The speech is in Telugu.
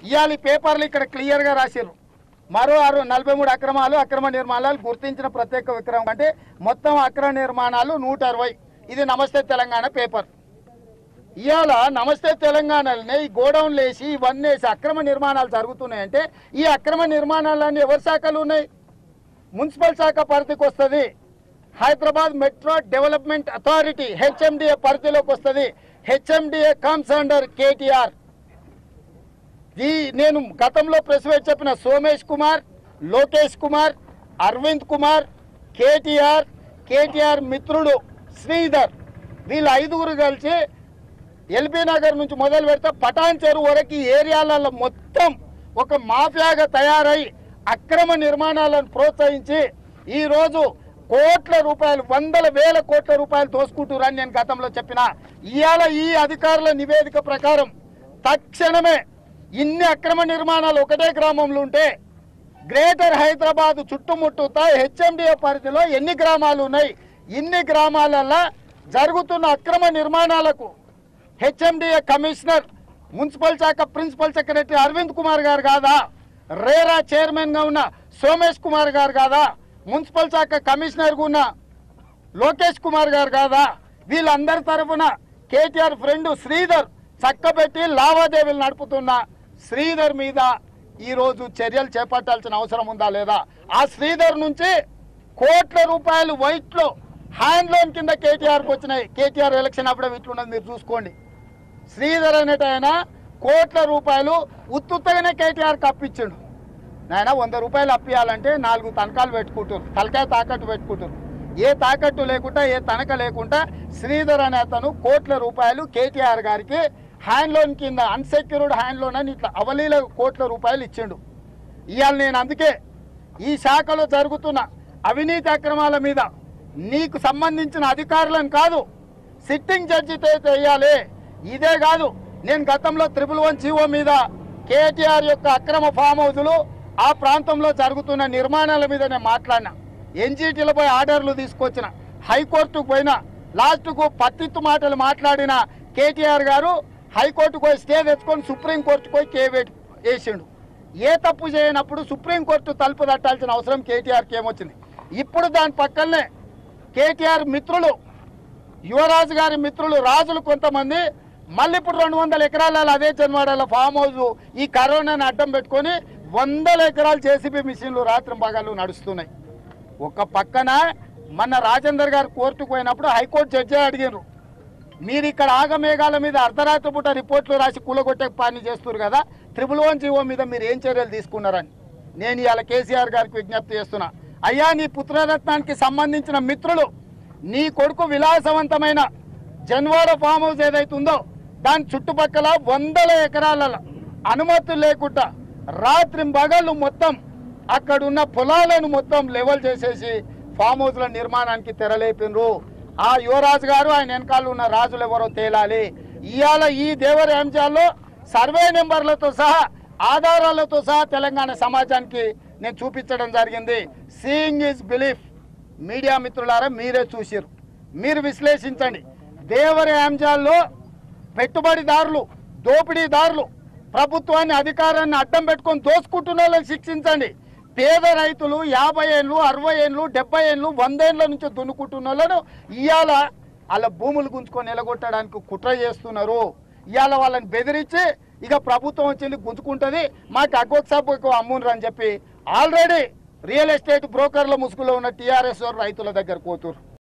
ఇవాళ ఈ పేపర్లు ఇక్కడ క్లియర్గా రాశారు మరో ఆరు నలభై మూడు అక్రమాలు అక్రమ నిర్మాణాలు గుర్తించిన ప్రత్యేక విక్రమం అంటే మొత్తం అక్రమ నిర్మాణాలు నూట అరవై ఇది నమస్తే తెలంగాణ పేపర్ ఇవాళ నమస్తే తెలంగాణలోనే ఈ గోడౌన్లు వేసి ఇవన్నీ వేసి అక్రమ నిర్మాణాలు జరుగుతున్నాయంటే ఈ అక్రమ నిర్మాణాలన్నీ ఎవరి శాఖలు ఉన్నాయి మున్సిపల్ శాఖ పరిధికి వస్తుంది Hyderabad metro development authority HMDA పరిధిలోకి వస్తుంది హెచ్ఎండిఏ కమ్స్ అండర్ కేటీఆర్ ఈ నేను గతంలో ప్రెస్ వేట్ చెప్పిన సోమేష్ కుమార్ లోకేష్ కుమార్ అరవింద్ కుమార్ కేటీఆర్ కేటీఆర్ మిత్రుడు శ్రీధర్ వీళ్ళ ఐదుగురు కలిసి ఎల్బీ నగర్ నుంచి మొదలు పెడితే పటాన్ చెరువు వరకు ఈ ఏరియాలలో మొత్తం ఒక మాఫియాగా తయారై అక్రమ నిర్మాణాలను ప్రోత్సహించి ఈరోజు కోట్ల రూపాయలు వందల వేల కోట్ల రూపాయలు దోసుకుంటురని నేను గతంలో చెప్పిన ఇవాళ ఈ అధికారుల నివేదిక ప్రకారం తక్షణమే ఇన్ని అక్రమ నిర్మాణాలు ఒకటే గ్రామంలో ఉంటే గ్రేటర్ హైదరాబాద్ చుట్టుముట్టుతా హెచ్ఎండిఏ పరిధిలో ఎన్ని గ్రామాలు ఉన్నాయి ఇన్ని గ్రామాలలో జరుగుతున్న అక్రమ నిర్మాణాలకు హెచ్ఎండిఏ కమిషనర్ మున్సిపల్ శాఖ ప్రిన్సిపల్ సెక్రటరీ అరవింద్ కుమార్ గారు కాదా రేరా చైర్మన్ గా ఉన్న సోమేష్ కుమార్ గారు కాదా మున్సిపల్ శాఖ కమిషనర్ గా ఉన్న లోకేష్ కుమార్ గారు కాదా వీళ్ళందరి తరఫున కేటీఆర్ ఫ్రెండ్ శ్రీధర్ చక్కబెట్టి లావాదేవీలు నడుపుతున్న శ్రీధర్ మీద ఈరోజు చర్యలు చేపట్టాల్సిన అవసరం ఉందా లేదా ఆ శ్రీధర్ నుంచి కోట్ల రూపాయలు వైట్లో హ్యాండ్ లోన్ కింద కేటీఆర్కి వచ్చినాయి కేటీఆర్ ఎలక్షన్ అప్పుడే ఇట్లున్నది మీరు చూసుకోండి శ్రీధర్ అనేట ఆయన కోట్ల రూపాయలు ఉత్తుత్తగానే కేటీఆర్కి అప్పించిండు నాయన వంద రూపాయలు అప్పియాలంటే నాలుగు తనకాలు పెట్టుకుంటారు తలకాయ తాకట్టు పెట్టుకుంటారు ఏ తాకట్టు లేకుండా ఏ తనక లేకుండా శ్రీధర్ అనే అతను కోట్ల రూపాయలు కేటీఆర్ గారికి హ్యాండ్ లోన్ కింద అన్సెక్యూర్డ్ హ్యాండ్ లోన్ అని ఇట్లా అవలీల కోట్ల రూపాయలు ఇచ్చిండు ఇవాళ నేను అందుకే ఈ శాఖలో జరుగుతున్న అవినీతి అక్రమాల మీద నీకు సంబంధించిన అధికారులను కాదు సిట్టింగ్ జడ్జితో వేయాలి ఇదే కాదు నేను గతంలో త్రిపుల్ వన్ జీవో మీద కేటీఆర్ యొక్క అక్రమ ఫామ్ హౌజులు ఆ ప్రాంతంలో జరుగుతున్న నిర్మాణాల మీద నేను మాట్లాడినా ఎన్జీటీలపై ఆర్డర్లు తీసుకొచ్చిన హైకోర్టుకు పోయినా లాస్ట్కు పత్తిత్తు మాటలు మాట్లాడిన కేటీఆర్ గారు హైకోర్టుకు పోయి స్టే తెచ్చుకొని సుప్రీంకోర్టుకు పోయి కేవేట్ వేసిండు ఏ తప్పు చేయనప్పుడు సుప్రీంకోర్టు తలుపు తట్టాల్సిన అవసరం కేటీఆర్కి ఏమొచ్చింది ఇప్పుడు దాని పక్కనే కేటీఆర్ మిత్రులు యువరాజు గారి మిత్రులు రాజులు కొంతమంది మళ్ళీ ఇప్పుడు రెండు వందల ఎకరాలలో అదే జన్వాడలో ఫామ్ హౌస్ ఈ కరోనాని అడ్డం పెట్టుకొని వందల ఎకరాలు జేసీబీ మిషన్లు రాత్రి పగలు నడుస్తున్నాయి ఒక పక్కన మన రాజేందర్ గారు కోర్టుకు పోయినప్పుడు హైకోర్టు జడ్జి అడిగారు మీరు ఇక్కడ ఆగమేఘాల మీద అర్ధరాత్రి పూట రిపోర్ట్లు రాసి కూలగొట్టే పని చేస్తున్నారు కదా త్రిపుల్ వన్ జీవో మీద మీరు ఏం చర్యలు తీసుకున్నారని నేను ఇవాళ కేసీఆర్ గారికి విజ్ఞప్తి చేస్తున్నా అయ్యా నీ పుత్రరత్నానికి సంబంధించిన మిత్రులు నీ కొడుకు విలాసవంతమైన జన్వాడ ఫామ్ హౌస్ ఏదైతే ఉందో దాని చుట్టుపక్కల వందల ఎకరాలలో అనుమతులు లేకుండా రాత్రి పగళ్ళు మొత్తం అక్కడున్న పొలాలను మొత్తం లెవెల్ చేసేసి ఫామ్ హౌస్ల నిర్మాణానికి తెరలేపినరు ఆ యువరాజు గారు ఆయన వెనకాల ఉన్న రాజులు ఎవరో తేలాలి ఇవాళ ఈ దేవర అంశాల్లో సర్వే నెంబర్లతో సహా ఆధారాలతో సహా తెలంగాణ సమాజానికి నేను చూపించడం జరిగింది సీయింగ్ ఈజ్ బిలీఫ్ మీడియా మిత్రులారా మీరే చూసిరు మీరు విశ్లేషించండి దేవరి అంశాల్లో పెట్టుబడిదారులు దోపిడీదారులు ప్రభుత్వాన్ని అధికారాన్ని అడ్డం పెట్టుకొని దోసుకుంటున్న వాళ్ళని శిక్షించండి పేద రైతులు యాభై ఏళ్ళు అరవై ఏళ్ళు డెబ్బై ఏళ్ళు వందేళ్ల నుంచి దున్నుకుంటున్న వాళ్ళను ఇవాళ వాళ్ళ భూములు గుంజుకొని నిలగొట్టడానికి కుట్ర చేస్తున్నారు ఇవాళ వాళ్ళని బెదిరించి ఇక ప్రభుత్వం వచ్చింది గుంజుకుంటుంది మాకు అగ్గొక సబ్బు అమ్మునరు అని చెప్పి ఆల్రెడీ రియల్ ఎస్టేట్ బ్రోకర్ల ముసుగులో ఉన్న టీఆర్ఎస్ రైతుల దగ్గర పోతున్నారు